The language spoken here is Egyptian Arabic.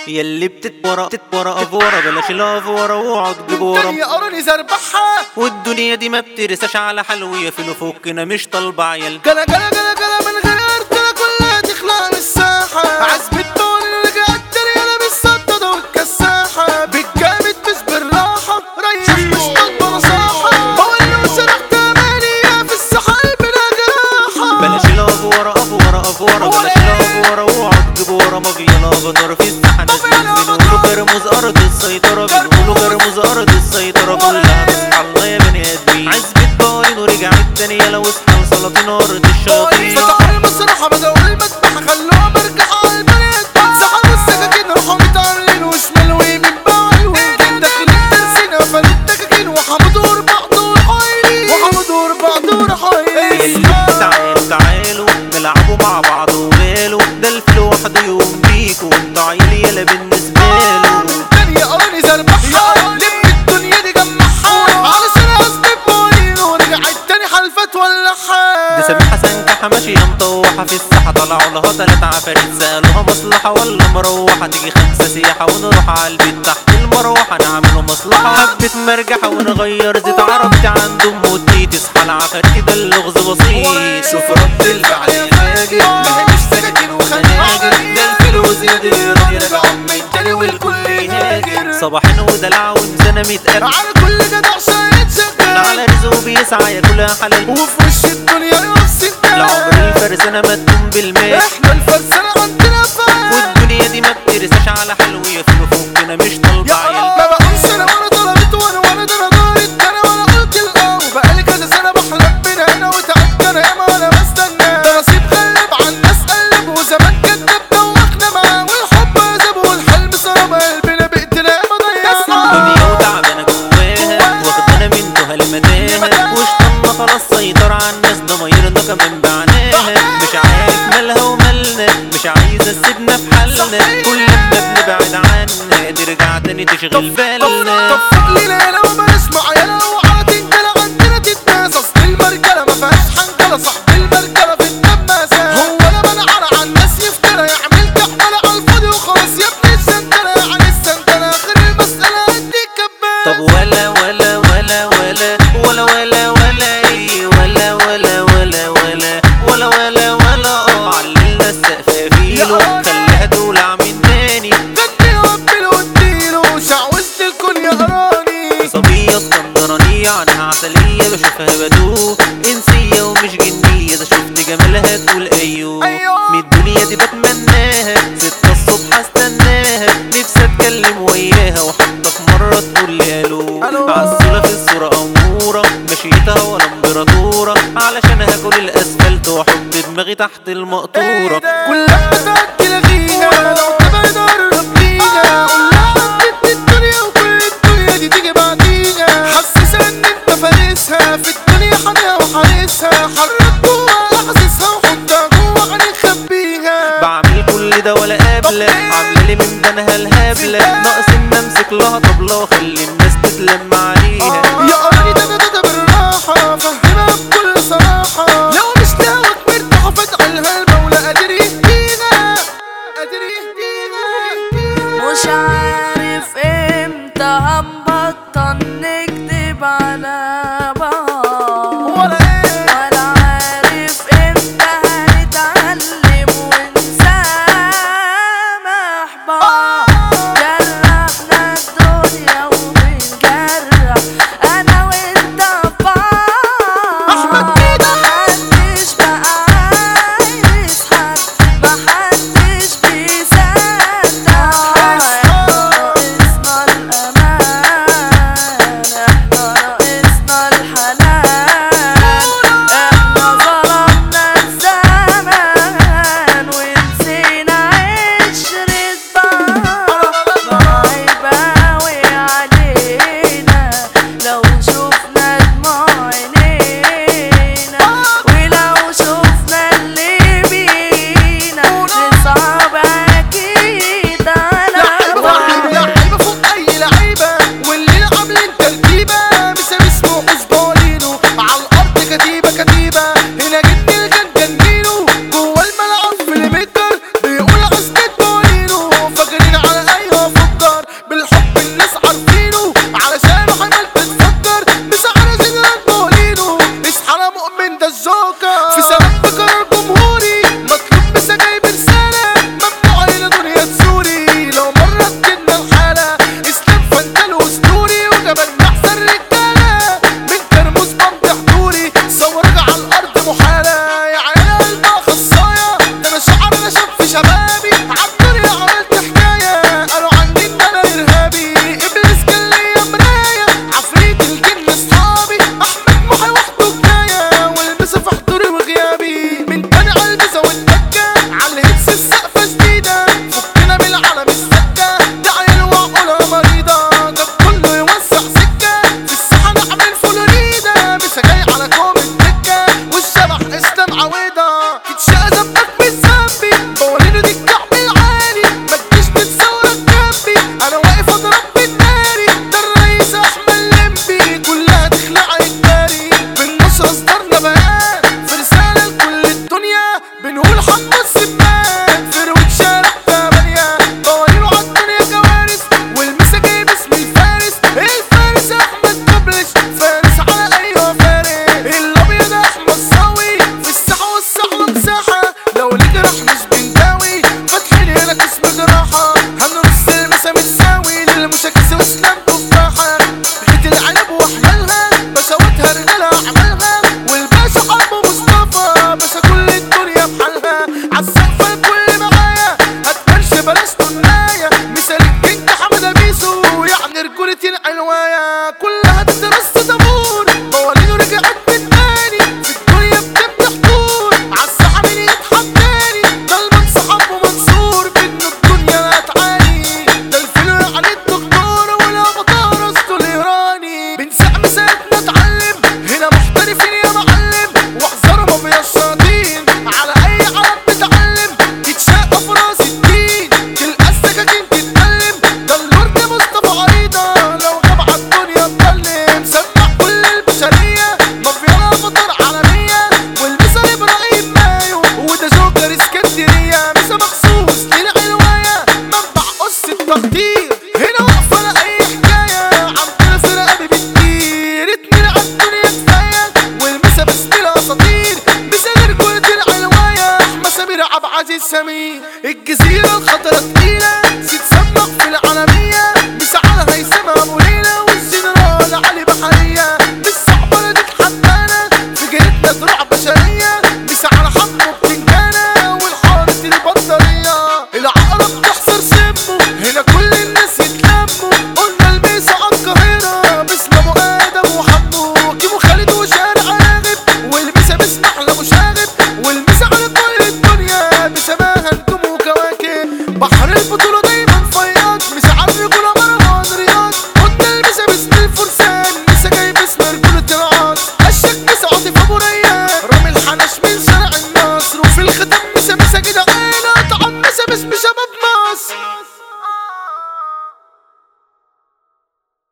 يلي بتتورى تتورى افورة بلاش الافورة واقعد جبورة الدنيا قراني زربحها والدنيا دي ما بترساش على حلوية في فكنا مش طالبة عيال جلا جلا جلا جلا من غير ارتلا كلها تخلع من الساحة عزبة طول اللي رجعت ريالة بالصدى والكساحة بالجامد مش بالراحة ريح مش طالبة نصاحة بقول له سرحت امالي في السحاب بلا جراحة بلاش الافورة افورة افورة بلاش الافورة واقعد جبورة ما فينا بطر في الساحة ناس بنقولوا كرموز ارض السيطرة بنقولوا كرموز ارض السيطرة كلها تصحى الله يا بني ادمين عزبة باين ورجعت تانية لو اصحى لسلاطين ارض الشياطين فتحوا المسرحة بدأوا المذبحة خلوها مرجحة على البنات سحبوا السكاكين راحوا متعرين وشمال ويمين باعوا داخل الترسين قفلوا الدكاكين وحمدوا بعض وحايلين وحمدوا بعض وحايلين تعالوا تعالوا نلعبوا مع بعض وماله ده الفيل وحده يقوم بيكوا وانتوا عيل يلا بالنسبة له الدنيا قراني زربحها لم الدنيا دي جمعها علشان اثبت بوين ورجعت تاني حلفت ولعها ده سامي حسن كحة ماشية مطوحة في الساحة طلعوا لها تلات عفاريت سألوها مصلحة ولا مروحة تيجي خمسة سياحة ونروح على البيت تحت المروحة نعمله مصلحة حبة مرجحة ونغير زيت عربتي عند أم ودي تصحى العفاريت ده اللغز بسيط شوف رد الفعل يا فاجر ما هي مش سكاكين وخناجر ده الفلوس يا دي راضي راجع من تاني والكل يهاجر صباحين ودلع ومزنة متقرب على كل جدع شايد شغال على رزقه بيسعى ياكلها حلال وفي وش الدنيا نفس العمر الفرسانة ما تكون بالمال احنا الفرسانة عندنا فاهم والدنيا دي ما بترساش على حلوية في فكنا مش طالبة يا عيال ما بقولش انا ولا طلبت وانا ولا ده انا دارت انا ولا قلت الاو بقالي كذا سنه بحلم من هنا وتعبت انا ياما انا بستنى ده نصيب غلب على الناس قلب وزمان كدب دوخنا معاه والحب عذاب والحلم سرب قلبنا بقتنا ياما ضيعنا دنيا وتعبانة جواها واخدانا من تهى لمتاهة واشطنا خلاص سيطر على الناس ضمايرنا كمان بعناها مش عارف مالها ومالنا مش عايزة تسيبنا في حالنا كل ما بنبعد عنها ترجع تاني تشغل بالنا طب فوق لينا لو ما نسمع يا لو على تنجلة عندنا تتناس اصل المرجلة ما فيهاش حنجلة صاحب المرجلة في الدماسة هو انا منعر على الناس يفترى يعمل كحملة على الفاضي وخلاص يا ابني السندلة يعني السندلة اخر المسألة اديك كباس طب ولا ولا ولا ولا ولا ولا ولا ايه ولا ولا ولا ولا ولا ولا ولا اه عللنا السقف فيلو خليها تولع من تاني غني وقبل واديله شعوذت الكون يا قراني صبية اسكندرانية عنها عسلية بشوفها بدوق انسية ومش جنية ده شفت جمالها تقول ايوه أيوه. من الدنيا دي بتمناها ستة الصبح استناها نفسي اتكلم وياها وحتى في مرة تقول لي الو ألو. عسولة في الصورة أمورة مشيتها ولا امبراطورة علشان هاكل الاسفلت واحط دماغي تحت المقطورة كلها بتعدي لغيها لو تبعد قرب ليها قولها عدت الدنيا وكل الدنيا دي تيجي بعديها حسسها ان انت فارسها في الدنيا حاميها وحارسها حرك جواها احاسيسها وحطها جوا عينيك خبيها بعمل كل ده ولا قابلة عاملة لي من بنها الهبلة ناقص ان امسك لها طبلة واخلي الناس تتلم عليها يا قرني ده ده ده ده بالراحة فهمها بكل صراحة لو مش لاقوك مرتاحة فتعلها المولى قادر يهدينا قادر يهدينا مش عارف امتى هنبطل نكدب على بعض ولا ايه ولا عارف امتى هنتعلم ونسامح بعض جرحنا الدنيا وبنجرح انا وانت بعض أحمد ميدو. محدش بقى عايز حد محدش بيصدق حد تقطيع